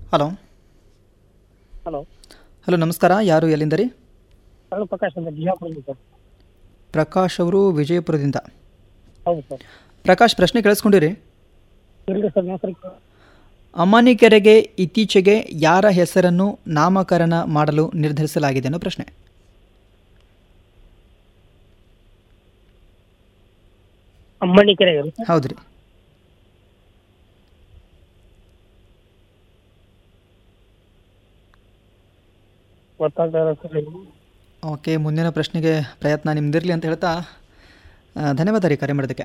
Hello hello hello ನಮಸ್ಕಾರ ಯಾರು ಎಲ್ಲಿಂದ ರೀ ನಾನು ಪ್ರಕಾಶ್ ಅಂತ ಬಿಜಾಪುರದಿಂದ ಸರ್ ಪ್ರಕಾಶ್ ಅವರು ವಿಜಯಪುರದಿಂದ ಹೌದು ಸರ್ ಪ್ರಕಾಶ್ ಪ್ರಶ್ನೆ ಕೇಳಿಸ್ಕೊಂಡಿರಿ ಇಲ್ರಿ ಸರ್ ನನ್ನ ಹೆಸರು ಅಮಾನಿಕೆರೆಗೆ ಇತ್ತೀಚೆಗೆ ಯಾರ ಹೆಸರನ್ನು ನಾಮಕರಣ ಮಾಡಲು ನಿರ್ಧರಿಸಲಾಗಿದೆ ಅನ್ನೋ ಪ್ರಶ್ನೆ ಅಮ್ಮಣ್ಣಿ ಕೆರೆಗೆ ರೀ ಸರ್ ಹೌದು ರೀ ಗೊತ್ತಾಗ್ತಾ ಇಲ್ಲ ಸರ್ ಇದು. ಓಕೆ ಮುಂದಿನ ಪ್ರಶ್ನೆಗೆ ಪ್ರಯತ್ನ ನಿಮ್ದಿರಲಿ ಅಂತ ಹೇಳ್ತಾ ಆ, ಧನ್ಯವಾದ ರೀ ಕರೆ ಮಾಡೋದಕ್ಕೆ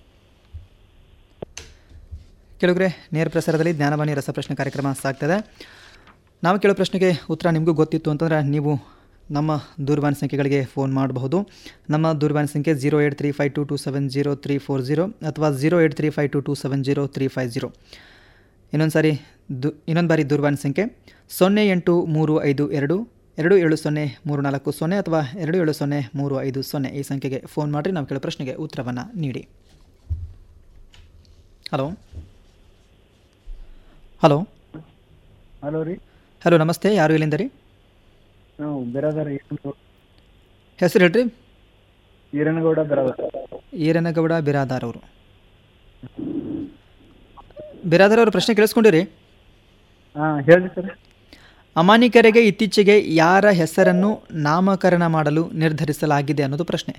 ಕೇಳಿದ್ರೆ ನೇರ ಪ್ರಸಾರದಲ್ಲಿ ಜ್ಞಾನವಾಣಿ ರಸಪ್ರಶ್ನೆ ಕಾರ್ಯಕ್ರಮ ಸಾಗ್ತದೆ ನಾವು ಕೇಳೋ ಪ್ರಶ್ನೆಗೆ ಉತ್ತರ ನಿಮಗೂ ಗೊತ್ತಿತ್ತು ಅಂತಂದರೆ ನೀವು ನಮ್ಮ ದೂರವಾಣಿ ಸಂಖ್ಯೆಗಳಿಗೆ ಫೋನ್ ಮಾಡಬಹುದು ನಮ್ಮ ದೂರವಾಣಿ ಸಂಖ್ಯೆ zero eight three five two two seven zero three four zero ಅಥವಾ zero eight three five two two seven zero three five zero ಇನ್ನೊಂದು ಸಾರಿ ದು ಇನ್ನೊಂದು ಬಾರಿ ದೂರವಾಣಿ ಸಂಖ್ಯೆ ಸೊನ್ನೆ ಎಂಟು ಮೂರು ಐದು ಎರಡು ಎರಡು ಏಳು ಸೊನ್ನೆ ಮೂರು ನಾಲ್ಕು ಸೊನ್ನೆ ಅಥವಾ ಎರಡು ಏಳು ಸೊನ್ನೆ ಮೂರು ಐದು ಸೊನ್ನೆ ಈ ಸಂಖ್ಯೆಗೆ ಫೋನ್ ಮಾಡಿರಿ ನಾವು ಕೇಳೋ ಪ್ರಶ್ನೆಗೆ ಉತ್ತರವನ್ನು ನೀಡಿ ಹಲೋ ಹಲೋ ಹಲೋ ರೀ ಹಲೋ ನಮಸ್ತೆ ಯಾರು ಇಲ್ಲಿಂದ ರೀ ನಾವು ಬಿರಾದರ್ ಹೆಸರು ಹೇಳ್ರಿ ಈರನಗೌಡ ಬಿರಾದರ್ ಈರನಗೌಡ ಬಿರಾದಾರ್ ಅವರು ಬಿರಾದಾರ್ ಅವರು ಪ್ರಶ್ನೆ ಕೇಳಿಸ್ಕೊಂಡಿರಿ ಹಾಂ ಹೇಳಿ ಸರ್ ಅಮಾನಿಕರೆಗೆ ಇತ್ತೀಚೆಗೆ ಯಾರ ಹೆಸರನ್ನು ನಾಮಕರಣ ಮಾಡಲು ನಿರ್ಧರಿಸಲಾಗಿದೆ ಅನ್ನೋದು ಪ್ರಶ್ನೆ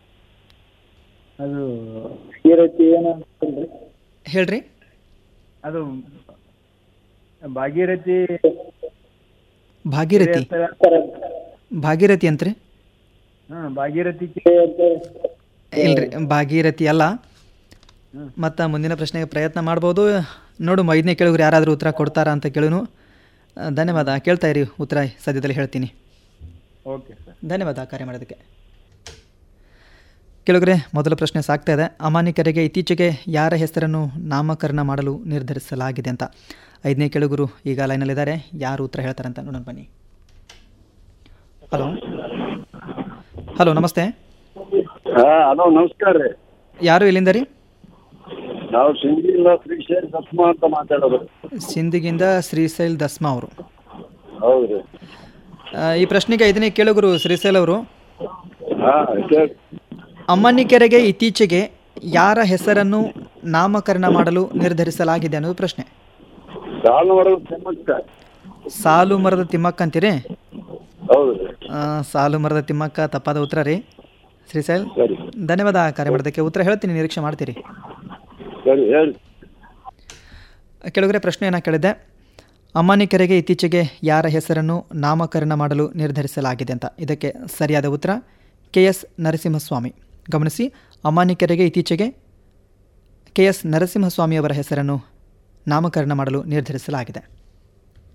ಅದು ಈ ರೀತಿ ಏನಂತಂದ್ರಿ ಹೇಳ್ರಿ ಅದು ಭಾಗೀರಥಿ ಭಾಗೀರಥಿ ಭಾಗೀರಥಿ ಅಂತ್ರಿ ಹಾಂ ಭಾಗೀರಥಿ ಕೆರೆ ಅಂತ ಇಲ್ರಿ ಭಾಗೀರಥಿ ಅಲ್ಲ ಮತ್ತು ಮುಂದಿನ ಪ್ರಶ್ನೆಗೆ ಪ್ರಯತ್ನ ಮಾಡ್ಬೋದು ನೋಡು ಐದನೇ ಕೇಳಿದ್ರೆ ಯಾರಾದರೂ ಉತ್ತರ ಕೊಡ್ತಾರಾ ಅಂತ ಕೇಳುನು ಆ, ಧನ್ಯವಾದ ಕೇಳ್ತಾ ಇರಿ ಉತ್ತರ ಸದ್ಯದಲ್ಲಿ ಹೇಳ್ತೀನಿ ಓಕೆ ಸರ್ ಧನ್ಯವಾದ ಕಾರ್ಯ ಮಾಡೋದಕ್ಕೆ ಕೆಲವರೆ ಮೊದಲ ಪ್ರಶ್ನೆ ಸಾಗ್ತಾ ಇದೆ ಅಮಾನಿಕರಿಗೆ ಇತ್ತೀಚೆಗೆ ಯಾರ ಹೆಸರನ್ನು ನಾಮಕರಣ ಮಾಡಲು ನಿರ್ಧರಿಸಲಾಗಿದೆ ಅಂತ ಐದನೇ ಕೆಳಗುರು ಈಗ ಲೈನಲ್ಲಿದ್ದಾರೆ ಯಾರು ಉತ್ತರ ಹೇಳ್ತಾರಂತ ನೋಡೋಣ ಬನ್ನಿ ಹಲೋ ಹಲೋ ನಮಸ್ತೆ ಹಾ ಹಲೋ ನಮಸ್ಕಾರ ರೀ ಯಾರು ಎಲ್ಲಿಂದ ರೀ ನಾವು ಸಿಂಗಿಲ್ಲ ಶ್ರೀಶೈಲ್ ದಸ್ಮಾ ಅಂತ ಮಾತಾಡೋದು ಸಿಂಧಿಗಿಂದ ಶ್ರೀಶೈಲ್ ದಸ್ಮಾ ಅವರು ಹೌದ್ರಿ ಆ, ಈ ಪ್ರಶ್ನೆಗೆ ಐದನೇ ಕೇಳುಗರು ಶ್ರೀಶೈಲ್ ಅವರು ಹಾ ಕೇಳಿ ಅಮ್ಮನಿಕೆರೆಗೆ ಇತ್ತೀಚೆಗೆ ಯಾರ ಹೆಸರನ್ನು ನಾಮಕರಣ ಮಾಡಲು ನಿರ್ಧರಿಸಲಾಗಿದೆ ಅನ್ನೋದು ಪ್ರಶ್ನೆ ಸಾಲು ಮಾಡೋದು ತಿಮ್ಮಕ್ಕ ಸಾಲು ಮರದ ತಿಮ್ಮಕ್ಕ ಅಂತೀರಿ ಹೌದ್ರಿ ಆ, ಸಾಲು ಮರದ ತಿಮ್ಮಕ್ಕ ತಪ್ಪಾದ ಉತ್ತರ ರೀ ಶ್ರೀಶೈಲ್ ಸರಿ ಧನ್ಯವಾದ ಕಾರ್ಯ ಮಾಡೋದಕ್ಕೆ ಉತ್ತರ ಹೇಳ್ತೀನಿ ನಿರೀಕ್ಷೆ ಮಾಡ್ತೀರಿ ಸರಿ ಹೇಳಿ ಕೆಳಗಡೆ ಪ್ರಶ್ನೆಯನ್ನು ಕೇಳಿದ್ದೆ ಅಮ್ಮನಿಕೆರೆಗೆ ಇತ್ತೀಚೆಗೆ ಯಾರ ಹೆಸರನ್ನು ನಾಮಕರಣ ಮಾಡಲು ನಿರ್ಧರಿಸಲಾಗಿದೆ ಅಂತ ಇದಕ್ಕೆ ಸರಿಯಾದ ಉತ್ತರ ಕೆ ಎಸ್ ನರಸಿಂಹಸ್ವಾಮಿ ಗಮನಿಸಿ ಅಮ್ಮಾನಿಕೆರೆಗೆ ಇತ್ತೀಚೆಗೆ ಕೆ ಎಸ್ ನರಸಿಂಹಸ್ವಾಮಿಯವರ ಹೆಸರನ್ನು ನಾಮಕರಣ ಮಾಡಲು ನಿರ್ಧರಿಸಲಾಗಿದೆ